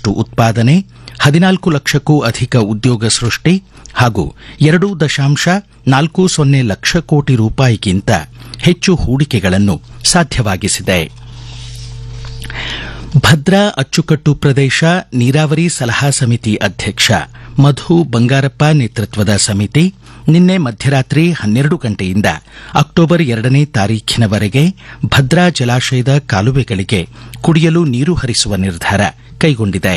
ಟನ್ನಷ್ಟು ಉತ್ಪಾದನೆ ಹದಿನಾಲ್ಕು ಲಕ್ಷಕ್ಕೂ ಅಧಿಕ ಉದ್ಯೋಗ ಸೃಷ್ಟಿ ಹಾಗೂ ಎರಡು ದಶಾಂಶ ನಾಲ್ಕು ಸೊನ್ನೆ ಲಕ್ಷ ಕೋಟಿ ರೂಪಾಯಿಗಿಂತ ಹೆಚ್ಚು ಹೂಡಿಕೆಗಳನ್ನು ಸಾಧ್ಯವಾಗಿಸಿದೆ ಭದ್ರಾ ಅಚ್ಚುಕಟ್ಟು ಪ್ರದೇಶ ನೀರಾವರಿ ಸಲಹಾ ಸಮಿತಿ ಅಧ್ಯಕ್ಷ ಮಧು ಬಂಗಾರಪ್ಪ ನೇತೃತ್ವದ ಸಮಿತಿ ನಿನ್ನೆ ಮಧ್ಯರಾತ್ರಿ ಹನ್ನೆರಡು ಗಂಟೆಯಿಂದ ಅಕ್ಟೋಬರ್ ಎರಡನೇ ತಾರೀಖಿನವರೆಗೆ ಭದ್ರಾ ಜಲಾಶಯದ ಕಾಲುವೆಗಳಿಗೆ ಕುಡಿಯಲು ನೀರು ಹರಿಸುವ ನಿರ್ಧಾರ ಕೈಗೊಂಡಿದೆ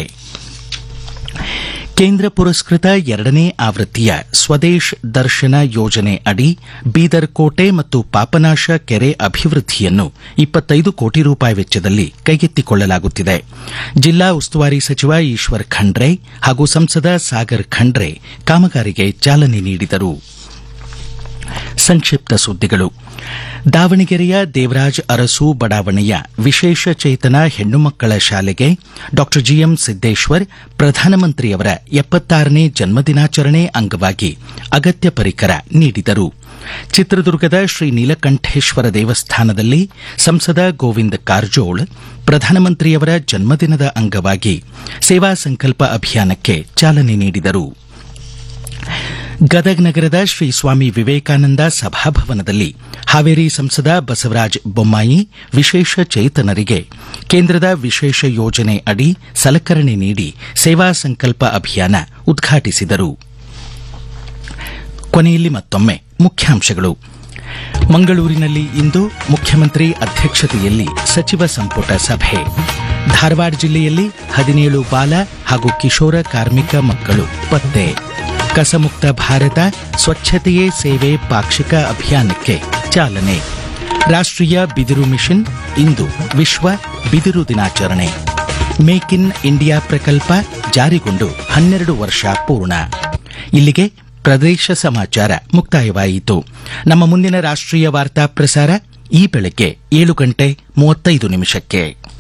ಕೇಂದ್ರ ಪುರಸ್ಕೃತ ಎರಡನೇ ಆವೃತ್ತಿಯ ಸ್ವದೇಶ್ ದರ್ಶನ ಯೋಜನೆ ಅಡಿ ಬೀದರ್ ಕೋಟೆ ಮತ್ತು ಪಾಪನಾಶ ಕೆರೆ ಅಭಿವೃದ್ಧಿಯನ್ನು ಇಪ್ಪತ್ತೈದು ಕೋಟಿ ರೂಪಾಯಿ ವೆಚ್ಚದಲ್ಲಿ ಕೈಗೆತ್ತಿಕೊಳ್ಳಲಾಗುತ್ತಿದೆ ಜಿಲ್ಲಾ ಉಸ್ತುವಾರಿ ಸಚಿವ ಈಶ್ವರ್ ಖಂಡ್ರೆ ಹಾಗೂ ಸಂಸದ ಸಾಗರ್ ಖಂಡ್ರೆ ಕಾಮಗಾರಿಗೆ ಚಾಲನೆ ನೀಡಿದರು ಸಂಕ್ಷಿಪ್ತ ಸುದ್ದಿಗಳು ದಾವಣಗೆರೆಯ ದೇವರಾಜ್ ಅರಸು ಬಡಾವಣೆಯ ವಿಶೇಷ ಚೇತನ ಹೆಣ್ಣು ಮಕ್ಕಳ ಶಾಲೆಗೆ ಡಾ ಜಿಎಂ ಸಿದ್ದೇಶ್ವರ್ ಪ್ರಧಾನಮಂತ್ರಿಯವರ ಎಪ್ಪತ್ತಾರನೇ ಜನ್ಮದಿನಾಚರಣೆ ಅಂಗವಾಗಿ ಅಗತ್ಯ ಪರಿಕರ ನೀಡಿದರು ಚಿತ್ರದುರ್ಗದ ಶ್ರೀ ನೀಲಕಂಠೇಶ್ವರ ದೇವಸ್ಥಾನದಲ್ಲಿ ಸಂಸದ ಗೋವಿಂದ ಕಾರಜೋಳ್ ಪ್ರಧಾನಮಂತ್ರಿಯವರ ಜನ್ಮದಿನದ ಅಂಗವಾಗಿ ಸೇವಾ ಸಂಕಲ್ಪ ಅಭಿಯಾನಕ್ಕೆ ಚಾಲನೆ ನೀಡಿದರು ಗದಗ್ ನಗರದ ಶ್ರೀ ಸ್ವಾಮಿ ವಿವೇಕಾನಂದ ಸಭಾಭವನದಲ್ಲಿ ಹಾವೇರಿ ಸಂಸದ ಬಸವರಾಜ ಬೊಮ್ಮಾಯಿ ವಿಶೇಷ ಚೇತನರಿಗೆ ಕೇಂದ್ರದ ವಿಶೇಷ ಯೋಜನೆ ಅಡಿ ಸಲಕರಣೆ ನೀಡಿ ಸೇವಾ ಸಂಕಲ್ಪ ಅಭಿಯಾನ ಉದ್ಘಾಟಿಸಿದರು ಕೊನೆಯಲ್ಲಿ ಮತ್ತೊಮ್ಮೆ ಮುಖ್ಯಾಂಶಗಳು ಮಂಗಳೂರಿನಲ್ಲಿ ಇಂದು ಮುಖ್ಯಮಂತ್ರಿ ಅಧ್ಯಕ್ಷತೆಯಲ್ಲಿ ಸಚಿವ ಸಂಪುಟ ಸಭೆ ಧಾರವಾಡ ಜಿಲ್ಲೆಯಲ್ಲಿ ಹದಿನೇಳು ಬಾಲ ಹಾಗೂ ಕಿಶೋರ ಕಾರ್ಮಿಕ ಮಕ್ಕಳು ಪತ್ತೆ ಕಸಮುಕ್ತ ಭಾರತ ಸ್ವಚ್ಛತೆಯೇ ಸೇವೆ ಪಾಕ್ಷಿಕ ಅಭಿಯಾನಕ್ಕೆ ಚಾಲನೆ ರಾಷ್ಟ್ರೀಯ ಬಿದಿರು ಮಿಷನ್ ಇಂದು ವಿಶ್ವ ಬಿದಿರು ದಿನಾಚರಣೆ ಮೇಕ್ ಇನ್ ಇಂಡಿಯಾ ಪ್ರಕಲ್ಪ ಜಾರಿಗೊಂಡು ಹನ್ನೆರಡು ವರ್ಷ ಪೂರ್ಣ ಇಲ್ಲಿಗೆ ಪ್ರದೇಶ ಸಮಾಚಾರ ಮುಕ್ತಾಯವಾಯಿತು ನಮ್ಮ ಮುಂದಿನ ರಾಷ್ಟ್ರೀಯ ವಾರ್ತಾ ಪ್ರಸಾರ ಈ ಬೆಳಗ್ಗೆ ಏಳು ಗಂಟೆ ಮೂವತ್ತೈದು ನಿಮಿಷಕ್ಕೆ